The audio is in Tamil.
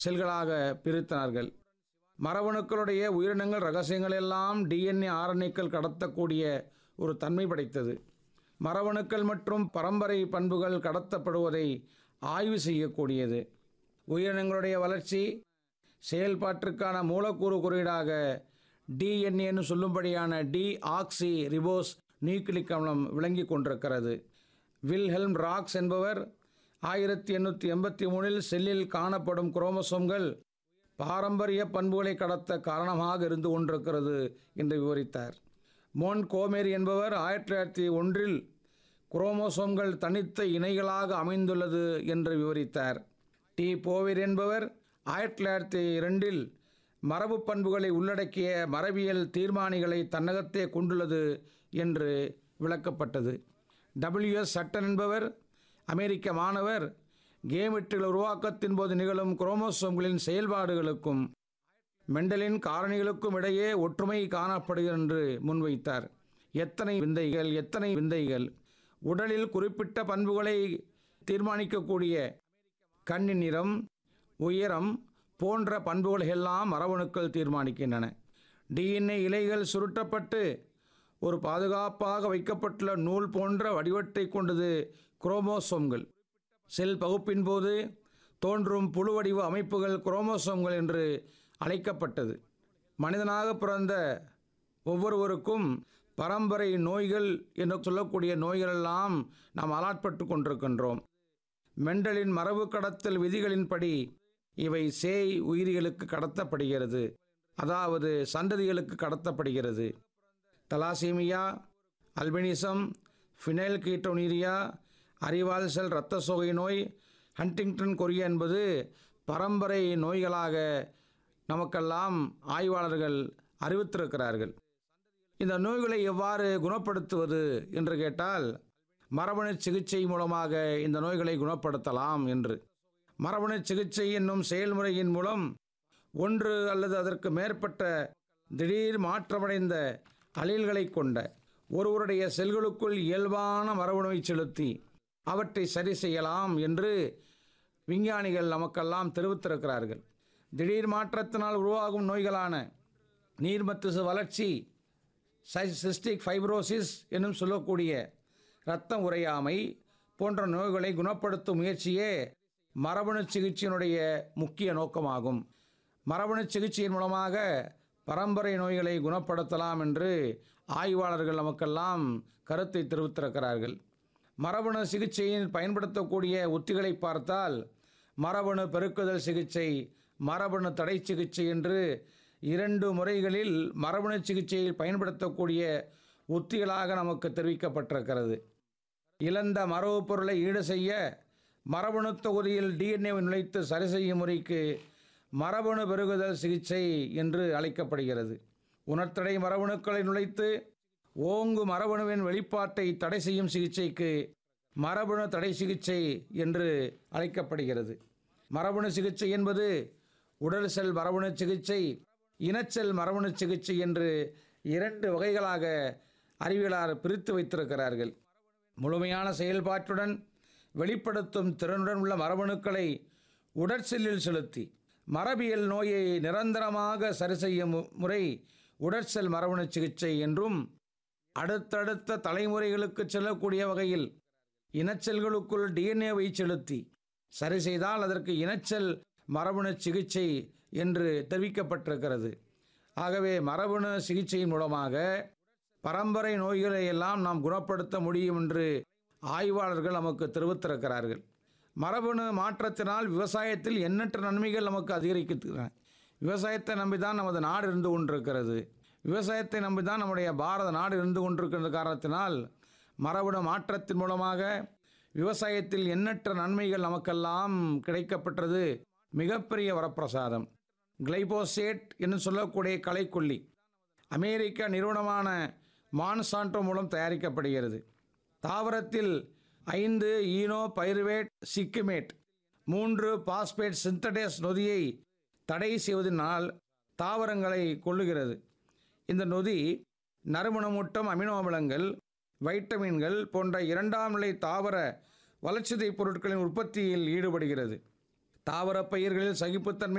செல்களாக பிரித்தனார்கள் மரபணுக்களுடைய உயிரினங்கள் ரகசியங்கள் எல்லாம் டிஎன்ஏ ஆர்என்ஏக்கள் கடத்தக்கூடிய ஒரு தன்மை படைத்தது மரபணுக்கள் மற்றும் பரம்பரை பண்புகள் கடத்தப்படுவதை ஆய்வு செய்யக்கூடியது உயிரினங்களுடைய வளர்ச்சி செயல்பாட்டிற்கான மூலக்கூறு குறியீடாக டிஎன்ஏன்னு சொல்லும்படியான டி ஆக்சி ரிபோஸ் நியூக்ளிக் அமிலம் விளங்கி கொண்டிருக்கிறது வில்ஹெல்ம் ராக்ஸ் என்பவர் ஆயிரத்தி எண்ணூற்றி எண்பத்தி மூணில் செல்லில் காணப்படும் குரோமோசோம்கள் பாரம்பரிய பண்புகளை கடத்த காரணமாக இருந்து கொண்டிருக்கிறது என்று விவரித்தார் மோன் கோமேரி என்பவர் ஆயிரத்தி தொள்ளாயிரத்தி ஒன்றில் குரோமோசோம்கள் தனித்த இணைகளாக அமைந்துள்ளது என்று விவரித்தார் டி போவேர் என்பவர் ஆயிரத்தி தொள்ளாயிரத்தி இரண்டில் மரபு பண்புகளை உள்ளடக்கிய மரபியல் தீர்மானிகளை தன்னகத்தே கொண்டுள்ளது என்று விளக்கப்பட்டது டபிள்யூஎஸ் சட்டன் என்பவர் அமெரிக்க மாணவர் கேமெட்டுகள் உருவாக்கத்தின் போது நிகழும் குரோமோசோம்களின் செயல்பாடுகளுக்கும் மெண்டலின் காரணிகளுக்கும் இடையே ஒற்றுமை காணப்படுகிறது என்று முன்வைத்தார் எத்தனை விந்தைகள் எத்தனை விந்தைகள் உடலில் குறிப்பிட்ட பண்புகளை தீர்மானிக்கக்கூடிய கண்ணின் நிறம் உயரம் போன்ற பண்புகளை எல்லாம் மரபணுக்கள் தீர்மானிக்கின்றன டிஎன்ஏ இலைகள் சுருட்டப்பட்டு ஒரு பாதுகாப்பாக வைக்கப்பட்டுள்ள நூல் போன்ற வடிவத்தை கொண்டது குரோமோசோம்கள் செல் பகுப்பின் போது தோன்றும் புழு வடிவ அமைப்புகள் குரோமோசோம்கள் என்று அழைக்கப்பட்டது மனிதனாக பிறந்த ஒவ்வொருவருக்கும் பரம்பரை நோய்கள் என்று சொல்லக்கூடிய நோய்களெல்லாம் நாம் அலாட்பட்டு கொண்டிருக்கின்றோம் மெண்டலின் மரபு கடத்தல் விதிகளின்படி இவை சேய் உயிரிகளுக்கு கடத்தப்படுகிறது அதாவது சந்ததிகளுக்கு கடத்தப்படுகிறது தலாசீமியா அல்பினிசம் ஃபினைல் கீட்டோனீரியா அறிவால் செல் இரத்த சோகை நோய் ஹண்டிங்டன் கொரியா என்பது பரம்பரை நோய்களாக நமக்கெல்லாம் ஆய்வாளர்கள் அறிவித்திருக்கிறார்கள் இந்த நோய்களை எவ்வாறு குணப்படுத்துவது என்று கேட்டால் மரபணு சிகிச்சை மூலமாக இந்த நோய்களை குணப்படுத்தலாம் என்று மரபணு சிகிச்சை என்னும் செயல்முறையின் மூலம் ஒன்று அல்லது அதற்கு மேற்பட்ட திடீர் மாற்றமடைந்த அலீல்களை கொண்ட ஒருவருடைய செல்களுக்குள் இயல்பான மரபணுவை செலுத்தி அவற்றை சரி செய்யலாம் என்று விஞ்ஞானிகள் நமக்கெல்லாம் தெரிவித்திருக்கிறார்கள் திடீர் மாற்றத்தினால் உருவாகும் நோய்களான நீர்மத்திசு வளர்ச்சி சிஸ்டிக் ஃபைப்ரோசிஸ் என்னும் சொல்லக்கூடிய இரத்தம் உறையாமை போன்ற நோய்களை குணப்படுத்தும் முயற்சியே மரபணு சிகிச்சையினுடைய முக்கிய நோக்கமாகும் மரபணு சிகிச்சையின் மூலமாக பரம்பரை நோய்களை குணப்படுத்தலாம் என்று ஆய்வாளர்கள் நமக்கெல்லாம் கருத்தை தெரிவித்திருக்கிறார்கள் மரபணு சிகிச்சையில் பயன்படுத்தக்கூடிய உத்திகளை பார்த்தால் மரபணு பெருக்குதல் சிகிச்சை மரபணு தடை சிகிச்சை என்று இரண்டு முறைகளில் மரபணு சிகிச்சையில் பயன்படுத்தக்கூடிய உத்திகளாக நமக்கு தெரிவிக்கப்பட்டிருக்கிறது இழந்த மரபு பொருளை ஈடு செய்ய மரபணு தொகுதியில் டிஎன்ஏவை நுழைத்து சரி செய்யும் முறைக்கு மரபணு பெருகுதல் சிகிச்சை என்று அழைக்கப்படுகிறது உணர்த்தடை மரபணுக்களை நுழைத்து ஓங்கு மரபணுவின் வெளிப்பாட்டை தடை செய்யும் சிகிச்சைக்கு மரபணு தடை சிகிச்சை என்று அழைக்கப்படுகிறது மரபணு சிகிச்சை என்பது உடல் செல் மரபணு சிகிச்சை இனச்செல் மரபணு சிகிச்சை என்று இரண்டு வகைகளாக அறிவியலார் பிரித்து வைத்திருக்கிறார்கள் முழுமையான செயல்பாட்டுடன் வெளிப்படுத்தும் திறனுடன் உள்ள மரபணுக்களை உடற்செல்லில் செலுத்தி மரபியல் நோயை நிரந்தரமாக சரி செய்யும் முறை உடற்செல் மரபணு சிகிச்சை என்றும் அடுத்தடுத்த தலைமுறைகளுக்கு செல்லக்கூடிய வகையில் இனச்செல்களுக்குள் டிஎன்ஏவை செலுத்தி சரி செய்தால் அதற்கு இனச்செல் மரபணு சிகிச்சை என்று தெரிவிக்கப்பட்டிருக்கிறது ஆகவே மரபணு சிகிச்சையின் மூலமாக பரம்பரை நோய்களை எல்லாம் நாம் குணப்படுத்த முடியும் என்று ஆய்வாளர்கள் நமக்கு தெரிவித்திருக்கிறார்கள் மரபணு மாற்றத்தினால் விவசாயத்தில் எண்ணற்ற நன்மைகள் நமக்கு அதிகரிக்கின்றன விவசாயத்தை நம்பிதான் நமது நாடு இருந்து கொண்டிருக்கிறது விவசாயத்தை நம்பிதான் நம்முடைய பாரத நாடு இருந்து கொண்டிருக்கின்ற காரணத்தினால் மரபணு மாற்றத்தின் மூலமாக விவசாயத்தில் எண்ணற்ற நன்மைகள் நமக்கெல்லாம் கிடைக்கப்பட்டது மிகப்பெரிய வரப்பிரசாதம் கிளைபோசேட் என்று சொல்லக்கூடிய களைக்கொல்லி அமெரிக்க நிறுவனமான மான்சான்டோ மூலம் தயாரிக்கப்படுகிறது தாவரத்தில் ஐந்து ஈனோ பைருவேட் சிக்குமேட் மூன்று பாஸ்பேட் சிந்தடேஸ் நொதியை தடை செய்வதனால் தாவரங்களை கொள்ளுகிறது இந்த நொதி நறுமணமூட்டம் அமினோ அமிலங்கள் வைட்டமின்கள் போன்ற இரண்டாம் நிலை தாவர வளர்ச்சிதை பொருட்களின் உற்பத்தியில் ஈடுபடுகிறது தாவரப் பயிர்களில் சகிப்புத்தன்மை